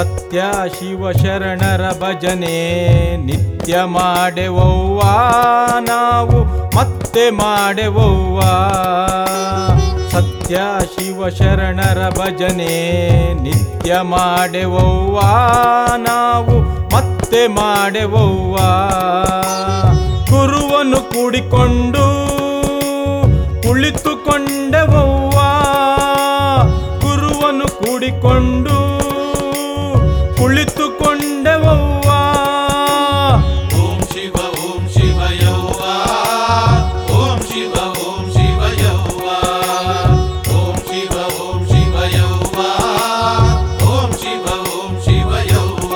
ಸತ್ಯ ಶಿವ ಶರಣರ ಭಜನೆ ನಿತ್ಯ ಮಾಡೆವವ್ವ ನಾವು ಮತ್ತೆ ಮಾಡೆವವ್ವ ಸತ್ಯ ಶಿವ ಶರಣರ ಭಜನೆ ನಿತ್ಯ ಮಾಡೆವವ್ವ ನಾವು ಮತ್ತೆ ಮಾಡೆವವ್ವ ಗುರುವನ್ನು ಕೂಡಿಕೊಂಡು ಕುಳಿತುಕೊಂಡೆವವ್ವ ಗುರುವನ್ನು ಕೂಡಿಕೊಂಡು ಕುಳಿತುಕೊಂಡೆವವ್ವ ಓಂ ಶಿವ ಓಂ ಶಿವಯವ್ವ ಓಂ ಶಿವ ಓಂ ಶಿವಯವ್ವ ಓಂ ಶಿವ ಓಂ ಶಿವಯವ್ವ ಓಂ ಶಿವ ಓಂ ಶಿವಯವ್ವ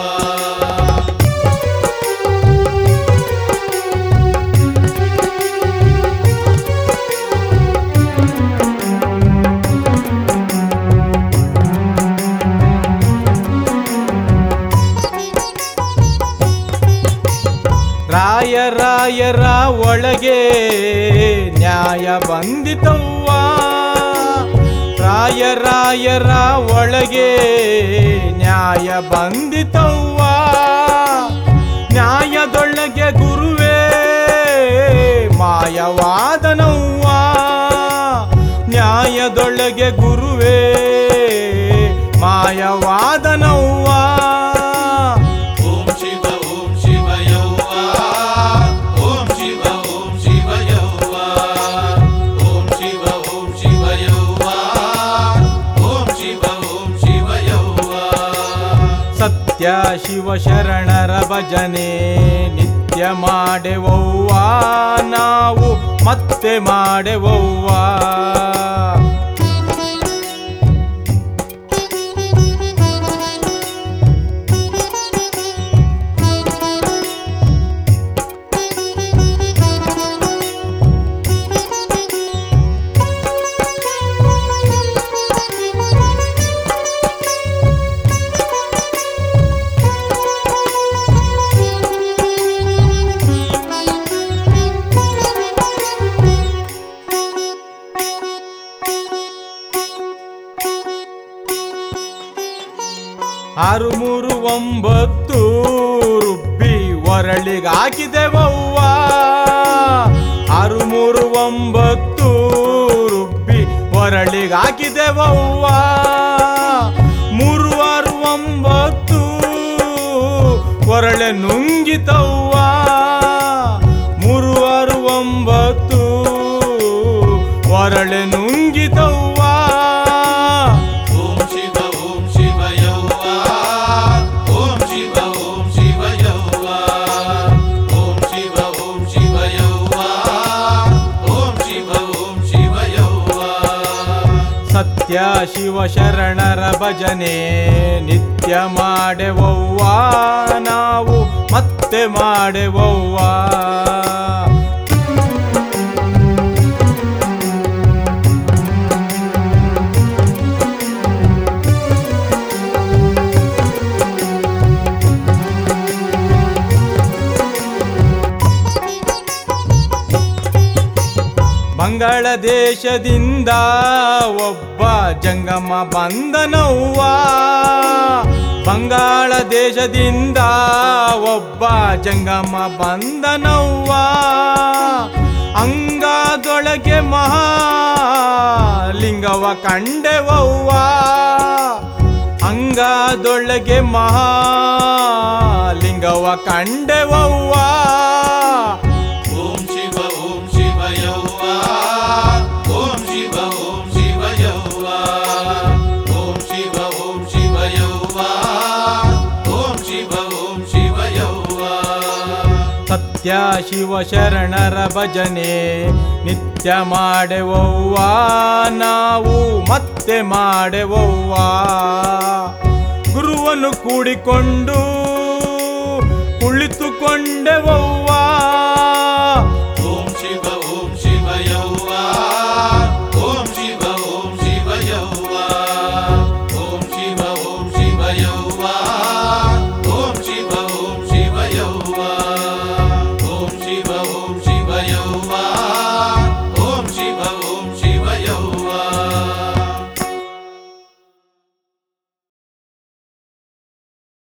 ರಾಯ ರಾಯರ ಒಳಗೆ ನ್ಯಾಯ ಬಂದಿತವ್ವ ರಾಯ ರಾಯರ ಒಳಗೆ ನ್ಯಾಯ ಬಂದಿತವ್ವ ನ್ಯಾಯದೊಳಗೆ ಗುರುವೇ ಮಾಯವಾದನವ್ವ ನ್ಯಾಯದೊಳಗೆ ಗುರುವೇ ಮಾಯವಾದನವ್ವ ಓಂ ಶಿವ ಓಂ ಶಿವಯವ್ವ ಓಂ ಶಿವ ಓಂ ಶಿವಯವ್ವ ಓಂ ಶಿವ ಓಂ ಶಿವಯವ್ವ ಓಂ ಶಿವ ಓಂ ಶಿವಯವ್ವ ಸತ್ಯ ಶಿವ ಶರಣರ ಭಜನೆ ನಿತ್ಯ ಮಾಡೆವವ್ವ ನಾವು ಮತ್ತೆ ಮಾಡೆವವ್ವ ಆರು ಮೂರು ಒಂಬತ್ತು ರುಬ್ಬಿ ಒರಳಿಗಾಕಿದೆವವ್ವ ಆರು ಮೂರು ಒಂಬತ್ತು ರುಬ್ಬಿ ಒರಳಿಗಾಕಿದೆವವ್ವ ಮೂರು ಆರು ಒಂಬತ್ತು ಒರಳೆ ನುಂಗಿತವ್ವ ಮೂರು ಆರು ಒಂಬತ್ತು ಒರಳೆ ನುಂಗಿತವ್ವ ಓಂ ಶಿವ ಓಂ ಶಿವಯವ್ವ ಓಂ ಶಿವ ಓಂ ಶಿವಯವ್ವ ಓಂ ಶಿವ ಓಂ ಶಿವಯವ್ವ ಓಂ ಶಿವ ಓಂ ಶಿವಯವ್ವ ಸತ್ಯ ಶಿವ ಶರಣರ ಭಜನೆ ನಿತ್ಯ ಮಾಡೆವವ್ವ ನಾವು ಮತ್ತೆ ಮಾಡೆವವ್ವ ಬಂಗಾಳ ದೇಶದಿಂದ ಒಬ್ಬ ಜಂಗಮ ಬಂದನವ್ವ ಬಂಗಾಳ ದೇಶದಿಂದ ಒಬ್ಬ ಜಂಗಮ ಬಂದನವ್ವ ಅಂಗದೊಳಗೆ ಮಹಾಲಿಂಗವ ಕಂಡೆವವ್ವ ಅಂಗದೊಳಗೆ ಮಹಾಲಿಂಗವ ಕಂಡೆವವ್ವ ಓಂ ಶಿವ ಓಂ ಶಿವಯವ್ವ ಓಂ ಶಿವ ಓಂ ಶಿವಯವ್ವ ಓಂ ಶಿವ ಓಂ ಶಿವಯವ್ವ ಓಂ ಶಿವ ಓಂ ಶಿವಯವ್ವ ಸತ್ಯ ಶಿವ ಶರಣರ ಭಜನೆ ನಿತ್ಯ ಮಾಡೆವವ್ವ ನಾವು ಮತ್ತೆ ಮಾಡೆವವ್ವ ಗುರುವನ್ನು ಕೂಡಿಕೊಂಡು ಕುಳಿತುಕೊಂಡೆವವ್ವ